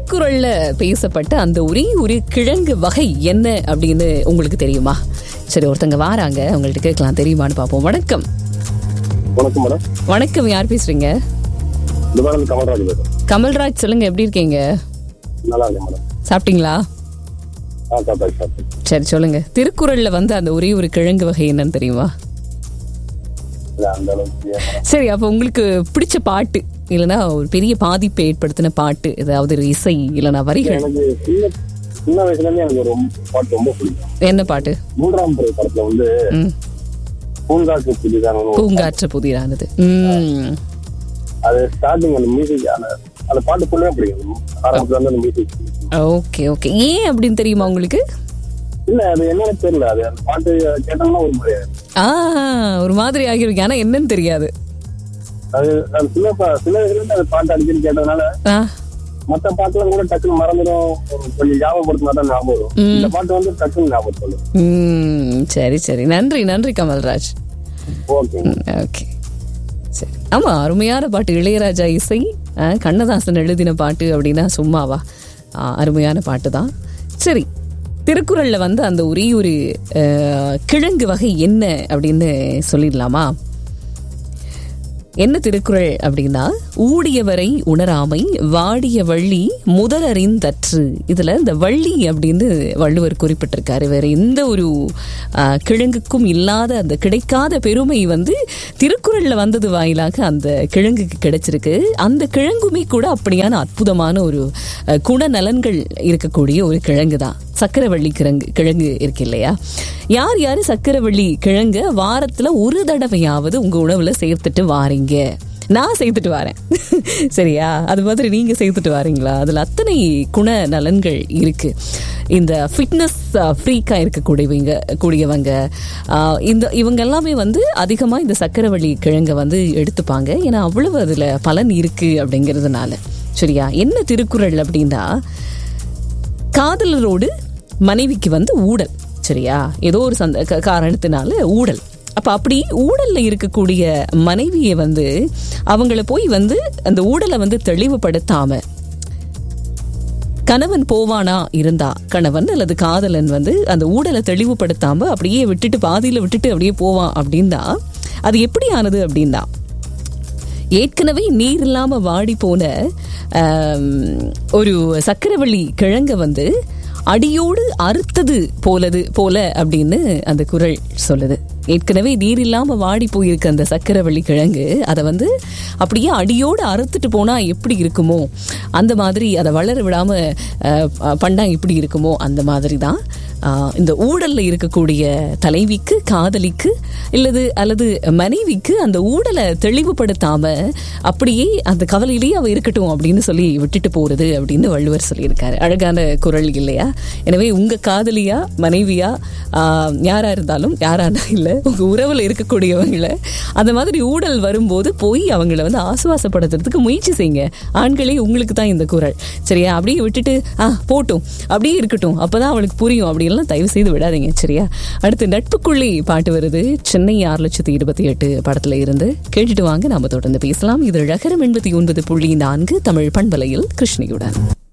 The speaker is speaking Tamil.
திருக்குறள்ல பேசப்பட்ட அந்த ஒரே ஒரு கிழங்கு வகை என்ன அப்படின்னு உங்களுக்கு தெரியுமா சரி ஒருத்தங்க வாராங்க உங்கள்ட்ட கேட்கலாம் தெரியுமான்னு பார்ப்போம் வணக்கம் வணக்கம் மேடம் வணக்கம் யார் பேசுறீங்க துபாயிலிருந்து கமல்ராஜ் பேசுறேன் கமல்ராஜ் சொல்லுங்க எப்படி இருக்கீங்க நல்லா இருக்கேன் மேடம் சாப்பிட்டீங்களா ஆ சாப்பிட்டாச்சு சாப்பிட்டேன் சரி சொல்லுங்க திருக்குறள்ல வந்து அந்த ஒரே ஒரு கிழங்கு வகை என்னன்னு தெரியுமா இல்லை அந்த அளவுக்கு தெரியாது மேடம் சரி அப்போ உங்களுக்கு பிடிச்ச பாட்டு இல்லைன்னா ஒரு பெரிய பாதிப்பை ஏற்படுத்தின பாட்டு ஏதாவது ஒரு இசை இல்லைன்னா வரிகள் எனக்கு சின்ன சின்ன வயசுல இருந்து எனக்கு ரொம்ப பாட்டு ரொம்ப பிடிக்கும் என்ன பாட்டு மூன்றாம் பிறை படத்துல வந்து ம் பூங்காற்று புதிதான ஒரு- பூங்காற்று புதிரானது ம் அது ஸ்டார்டிங் அந்த மியூசிக் அந்த அந்த பாட்டு ஃபுல்லாக பிடிக்கும் ஆரம்பத்துல வந்து அந்த மியூசிக் ஓகே ஓகே ஏன் அப்படின்னு தெரியுமா உங்களுக்கு இல்ல அது என்னன்னு தெரியல அது அந்த பாட்டு கேட்டோம்னா ஒரு மாதிரி ஆயிடும். ஆ ஒரு மாதிரி ஆகிருக்கு ஆனா என்னன்னு தெரியாது அது அது சில பா- சில வயசுல இருந்து அந்த பாட்டு அடிக்கடி கேட்டதுனால ஆ மத்த பாட்டுலாம் கூட டக்குன்னு மறந்துடும் ஒரு கொஞ்சம் ஞாபகப்படுத்தினா தான் ஞாபகம் வரும் இந்த பாட்டு வந்து டக்குன்னு ஞாபகம் சொல்லும் ம் சரி சரி நன்றி நன்றி கமல்ராஜ் ஓகே ஓகே சரி ஆமா அருமையான பாட்டு இளையராஜா இசை ஆ, கண்ணதாசன் எழுதின பாட்டு அப்படின்னா சும்மாவா ஆ, அருமையான பாட்டு தான் சரி திருக்குறள்ல வந்து அந்த ஒரே ஒரு அஹ், கிழங்கு வகை என்ன அப்படின்னு சொல்லிடலாமா என்ன திருக்குறள் அப்படின்னா ஊடியவரை உணராமை வாடிய வள்ளி முதலறிந்தற்று இதுல இந்த வள்ளி அப்படின்னு வள்ளுவர் குறிப்பிட்டிருக்காரு வேற எந்த ஒரு ஆ, கிழங்குக்கும் இல்லாத அந்த கிடைக்காத பெருமை வந்து திருக்குறள்ல வந்தது வாயிலாக அந்த கிழங்குக்கு கிடைச்சிருக்கு அந்த கிழங்குமே கூட அப்படியான அற்புதமான ஒரு அஹ், குணநலன்கள் இருக்கக்கூடிய ஒரு கிழங்கு தான் சக்கரவள்ளி கிழங்கு கிழங்கு இருக்கு இல்லையா யார் யாரு சக்கரவள்ளி கிழங்க வாரத்துல ஒரு தடவையாவது உங்க உணவுல சேர்த்துட்டு வாரீங்க நான் சேர்த்துட்டு வரேன் சரியா அது மாதிரி நீங்க சேர்த்துட்டு வாரீங்களா அதுல அத்தனை குண நலன்கள் இருக்கு இந்த ஃபிட்னஸ் ஃப்ரீக்கா இருக்கக்கூடியவங்க கூடியவங்க ஆஹ், இந்த இவங்க எல்லாமே வந்து அதிகமா இந்த சக்கரவள்ளி கிழங்க வந்து எடுத்துப்பாங்க ஏன்னா அவ்வளவு அதுல பலன் இருக்கு அப்படிங்கிறதுனால சரியா என்ன திருக்குறள் அப்படின்னா காதலரோடு மனைவிக்கு வந்து ஊடல் சரியா ஏதோ ஒரு சந்த க- காரணத்தினால ஊடல் அப்ப அப்படி ஊடல்ல இருக்கக்கூடிய மனைவியை வந்து அவங்கள போய் வந்து அந்த ஊடலை வந்து தெளிவுபடுத்தாம கணவன் போவானா இருந்தா கணவன் அல்லது காதலன் வந்து அந்த ஊடலை தெளிவுபடுத்தாம அப்படியே விட்டுட்டு பாதியில விட்டுட்டு அப்படியே போவான் அப்படின்னா அது எப்படி ஆனது அப்படின்னா ஏற்கனவே நீர் இல்லாம வாடி போன ஆம், ஒரு சக்கரவள்ளி கிழங்க வந்து அடியோடு அறுத்தது போலது போல அப்படின்னு அந்த குறள் சொல்லுது ஏற்கனவே நீர் இல்லாம வாடி போயிருக்க அந்த சக்கரவள்ளி கிழங்கு அதை வந்து அப்படியே அடியோடு அறுத்துட்டு போனா எப்படி இருக்குமோ அந்த மாதிரி அதை வளர விடாம அஹ், பண்ணா எப்படி இருக்குமோ அந்த மாதிரி தான் ஆஹ், இந்த ஊடல்ல இருக்கக்கூடிய தலைவிக்கு காதலிக்கு இல்லது அல்லது மனைவிக்கு அந்த ஊடலை தெளிவுபடுத்தாம அப்படியே அந்த கவலையிலேயே அவ இருக்கட்டும் அப்படின்னு சொல்லி விட்டுட்டு போறது அப்படின்னு வள்ளுவர் சொல்லியிருக்காரு அழகான குரல் இல்லையா எனவே உங்க காதலியா மனைவியா ஆஹ், யாரா இருந்தாலும் யாரா இல்ல உங்க உறவுல இருக்கக்கூடியவங்கள அந்த மாதிரி ஊடல் வரும்போது போய் அவங்கள வந்து ஆசுவாசப்படுத்துறதுக்கு முயற்சி செய்யுங்க ஆண்களே உங்களுக்கு தான் இந்த குரல் சரியா அப்படியே விட்டுட்டு ஆ போட்டும் அப்படியே இருக்கட்டும் அப்பதான் அவளுக்கு புரியும் அப்படின்லாம் தயவு செய்து விடாதீங்க சரியா அடுத்து நட்புக்குள்ளே பாட்டு வருது சென்னை ஆறு லட்சத்தி இருபத்தி எட்டு படத்துல இருந்து கேட்டுட்டு வாங்க நாம தொடர்ந்து பேசலாம் இது ரகரம் எண்பத்தி ஒன்பது புள்ளி நான்கு தமிழ் பண்பலையில் கிருஷ்ணியுடன்